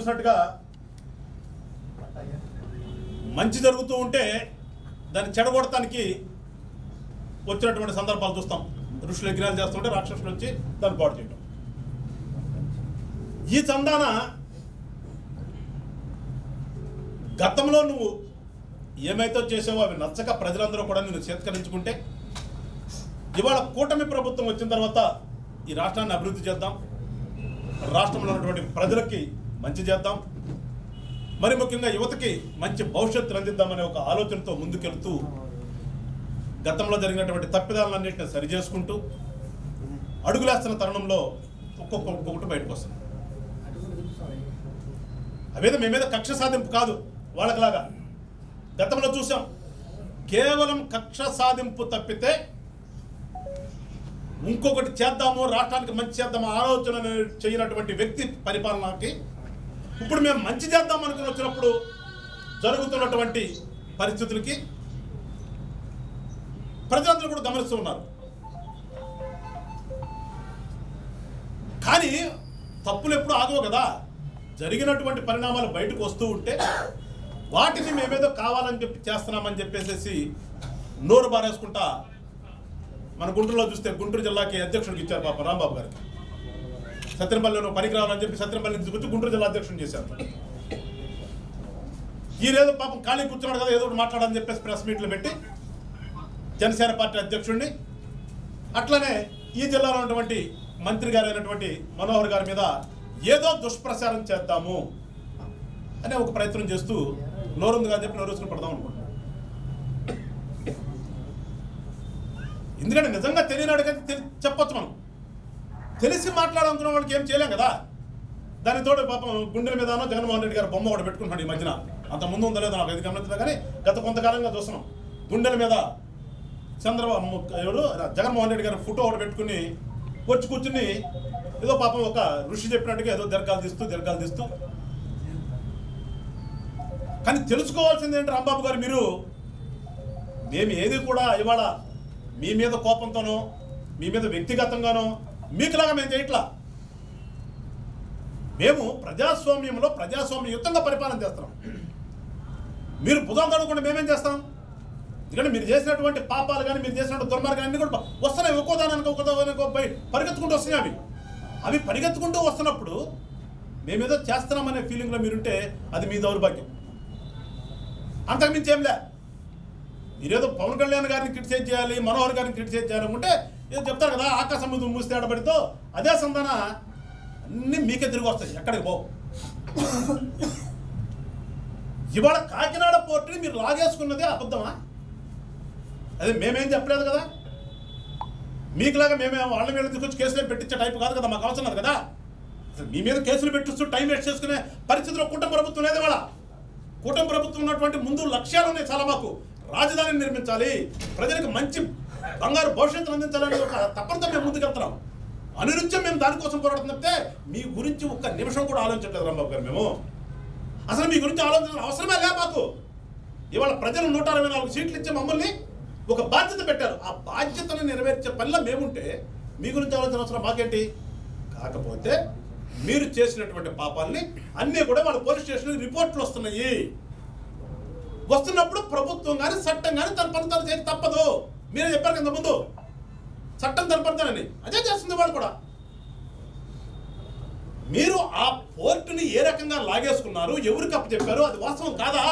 చూసినట్టుగా మంచి జరుగుతూ ఉంటే దాన్ని చెడగొడటానికి వచ్చినటువంటి సందర్భాలు చూస్తాం ఋషులు యజ్ఞాలు చేస్తుంటే రాక్షసులు వచ్చి దాన్ని పాడు చేయడం ఈ చందాన గతంలో నువ్వు ఏమైతే చేసావో అవి నచ్చక ప్రజలందరూ కూడా నిన్ను చేత్కరించుకుంటే ఇవాళ కూటమి ప్రభుత్వం వచ్చిన తర్వాత ఈ రాష్ట్రాన్ని అభివృద్ధి చేద్దాం రాష్ట్రంలో ఉన్నటువంటి ప్రజలకి మంచి చేద్దాం మరి ముఖ్యంగా యువతకి మంచి భవిష్యత్తు అందిద్దామనే ఒక ఆలోచనతో ముందుకెళ్తూ గతంలో జరిగినటువంటి తప్పిదాలన్నింటినీ సరిచేసుకుంటూ అడుగులేస్తున్న తరుణంలో ఒక్కొక్క ఒక్కొక్కటి బయటకు వస్తుంది అవేదో మీ మీద కక్ష సాధింపు కాదు వాళ్ళకిలాగా గతంలో చూసాం కేవలం కక్ష సాధింపు తప్పితే ఇంకొకటి చేద్దాము రాష్ట్రానికి మంచి చేద్దాము ఆలోచన చేయనటువంటి వ్యక్తి పరిపాలనకి ఇప్పుడు మేము మంచి చేద్దాం అనుకుని వచ్చినప్పుడు జరుగుతున్నటువంటి పరిస్థితులకి ప్రజలందరూ కూడా గమనిస్తూ ఉన్నారు కానీ తప్పులు ఎప్పుడు ఆగవు కదా జరిగినటువంటి పరిణామాలు బయటకు వస్తూ ఉంటే వాటిని మేమేదో కావాలని చెప్పి చేస్తున్నామని చెప్పేసి నోరు బారేసుకుంటా మన గుంటూరులో చూస్తే గుంటూరు జిల్లాకి అధ్యక్షుడికి ఇచ్చారు పాప రాంబాబు గారికి సత్యనపల్లిలో పనికి రావాలని చెప్పి సత్యనపల్లి తీసుకొచ్చి గుంటూరు జిల్లా అధ్యక్షుని చేశారు ఈరోజు పాపం ఖాళీ కూర్చున్నాడు కదా ఏదో ఒకటి మాట్లాడని చెప్పేసి ప్రెస్ మీట్లు పెట్టి జనసేన పార్టీ అధ్యక్షుడిని అట్లనే ఈ జిల్లాలో ఉన్నటువంటి మంత్రి గారు అయినటువంటి మనోహర్ గారి మీద ఏదో దుష్ప్రచారం చేద్దాము అనే ఒక ప్రయత్నం చేస్తూ నోరుంది కాదని చెప్పి నోరు పడదాం అనుకుంటున్నాను ఎందుకంటే నిజంగా తెలియనాడు కదా తెలి చెప్పొచ్చు మనం తెలిసి మాట్లాడాలనుకున్న వాళ్ళకి ఏం చేయలేం కదా దాని తోడు పాపం గుండెల మీదనో జగన్మోహన్ రెడ్డి గారు బొమ్మ ఒకటి పెట్టుకుంటున్నాడు ఈ మధ్యన అంత ముందు ఉందో లేదో నాకు ఇది గమనించదా కానీ గత కొంతకాలంగా చూస్తున్నాం గుండెల మీద చంద్రబాబు ము- ఎవరు జగన్మోహన్ రెడ్డి గారు ఫోటో ఒకటి పెట్టుకుని వచ్చి కూర్చుని ఏదో పాపం ఒక ఋషి చెప్పినట్టుగా ఏదో దీర్ఘాలు తీస్తూ దీర్ఘాలు తీస్తూ కానీ తెలుసుకోవాల్సింది ఏంటి రాంబాబు గారు మీరు మేము ఏది కూడా ఇవాళ మీ మీద కోపంతోనో మీ మీద వ్యక్తిగతంగానో మీకులాగా మేము చేయట్లా మేము ప్రజాస్వామ్యంలో ప్రజాస్వామ్యయుతంగా పరిపాలన చేస్తున్నాం మీరు భుజం తడకుండా మేమేం చేస్తాం ఎందుకంటే మీరు చేసినటువంటి పాపాలు కానీ మీరు చేసినటువంటి దుర్మార్గాలు అన్ని కూడా వస్తున్నాయి ఒక్కోదానికి ఒక్కోదానికి పై పరిగెత్తుకుంటూ వస్తున్నాయి అవి అవి పరిగెత్తుకుంటూ వస్తున్నప్పుడు మేమేదో చేస్తున్నామనే ఫీలింగ్లో మీరుంటే అది మీ దౌర్భాగ్యం అంతకుమించి ఏం లే మీరేదో పవన్ కళ్యాణ్ గారిని క్రిటిసైజ్ చేయాలి మనోహర్ గారిని క్రిటిసైజ్ చేయాలనుకుంటే ఏదో చెప్తారు కదా ఆకాశం ముందు మూస్తే ఆడబడితో అదే సంధాన అన్నీ మీకే తిరిగి వస్తాయి ఎక్కడికి పో ఇవాళ కాకినాడ పోర్టుని మీరు లాగేసుకున్నదే అబద్ధమా అదే మేమేం చెప్పలేదు కదా మీకులాగా మేమే వాళ్ళ మీద తీసుకొచ్చి కేసులు పెట్టించే టైప్ కాదు కదా మాకు అవసరం లేదు కదా అసలు మీ మీద కేసులు పెట్టిస్తూ టైం వేస్ట్ చేసుకునే పరిస్థితిలో కుటుంబ ప్రభుత్వం లేదు వాళ్ళ కూటమి ప్రభుత్వం ఉన్నటువంటి ముందు లక్ష్యాలు ఉన్నాయి చాలా మాకు రాజధానిని నిర్మించాలి ప్రజలకు మంచి బంగారు భవిష్యత్తును అందించాలనే ఒక తప్పనితో మేము ముందుకెళ్తున్నాం అనునిత్యం మేము దానికోసం పోరాడుతున్నాం తప్పితే మీ గురించి ఒక్క నిమిషం కూడా ఆలోచించలేదు రాంబాబు గారు మేము అసలు మీ గురించి ఆలోచన అవసరమే లే మాకు ఇవాళ ప్రజలు నూట అరవై నాలుగు సీట్లు ఇచ్చి మమ్మల్ని ఒక బాధ్యత పెట్టారు ఆ బాధ్యతను నెరవేర్చే పనిలో మేముంటే మీ గురించి ఆలోచన అవసరం మాకేంటి కాకపోతే మీరు చేసినటువంటి పాపాలని అన్నీ కూడా వాళ్ళ పోలీస్ స్టేషన్ రిపోర్ట్లు వస్తున్నాయి వస్తున్నప్పుడు ప్రభుత్వం కానీ చట్టం కానీ తన పని తను చేయక తప్పదు మీరే చెప్పారు కదా ముందు చట్టం తన పని తనని అదే చేస్తుంది వాళ్ళు కూడా మీరు ఆ పోర్టుని ఏ రకంగా లాగేసుకున్నారు ఎవరికి అప్పు చెప్పారు అది వాస్తవం కాదా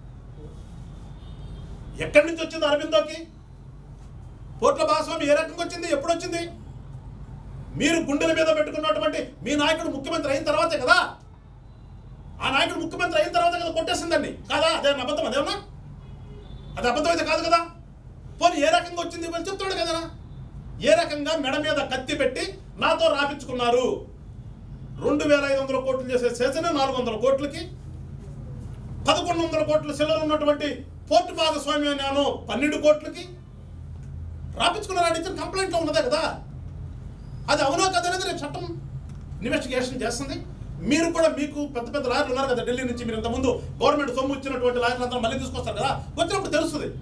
ఎక్కడి నుంచి వచ్చింది అరవిందోకి పోర్టుల భాగస్వామి ఏ రకంగా వచ్చింది ఎప్పుడు వచ్చింది మీరు గుండెల మీద పెట్టుకున్నటువంటి మీ నాయకుడు ముఖ్యమంత్రి అయిన తర్వాతే కదా ఆ నాయకుడు ముఖ్యమంత్రి అయిన తర్వాత కదా కొట్టేసిందండి కాదా అదే అబద్ధం అదేమన్నా అది అబద్ధం అయితే కాదు కదా పోనీ ఏ రకంగా వచ్చింది ఇవ్వని చెప్తాడు కదా ఏ రకంగా మెడ మీద కత్తి పెట్టి నాతో రాపించుకున్నారు రెండు వేల ఐదు వందల కోట్లు చేసే సెషన్ నాలుగు వందల కోట్లకి పదకొండు వందల కోట్ల సెలవు ఉన్నటువంటి పోర్టు భాగస్వామ్యం నేను పన్నెండు కోట్లకి రాపించుకున్నారని ఇచ్చిన కంప్లైంట్లో ఉన్నదే కదా అది అవునా కదా అనేది రేపు చట్టం ఇన్వెస్టిగేషన్ చేస్తుంది మీరు కూడా మీకు పెద్ద పెద్ద లాయర్లు ఉన్నారు కదా ఢిల్లీ నుంచి మీరు ఇంతకుముందు గవర్నమెంట్ సొమ్ము ఇచ్చినటువంటి లాయర్లు అంతా మళ్ళీ తీసుకొస్తారు కదా వచ్చినప్పుడు తెలుస్తుంది